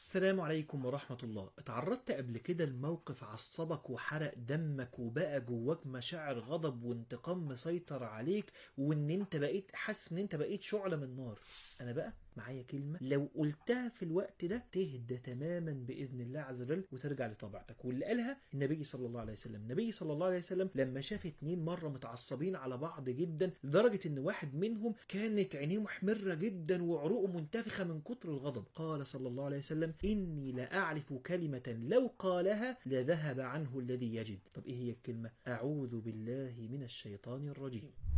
السلام عليكم ورحمة الله اتعرضت قبل كده لموقف عصبك وحرق دمك وبقى جواك مشاعر غضب وانتقام مسيطر عليك وان انت بقيت حاسس ان انت بقيت شعلة من نار انا بقى معايا كلمة لو قلتها في الوقت ده تهدى تماما بإذن الله عز وجل وترجع لطبيعتك واللي قالها النبي صلى الله عليه وسلم النبي صلى الله عليه وسلم لما شاف اتنين مرة متعصبين على بعض جدا لدرجة ان واحد منهم كانت عينيه محمرة جدا وعروقه منتفخة من كتر الغضب قال صلى الله عليه وسلم إني لأعرف كلمة لو قالها لذهب عنه الذي يجد طب إيه هي الكلمة أعوذ بالله من الشيطان الرجيم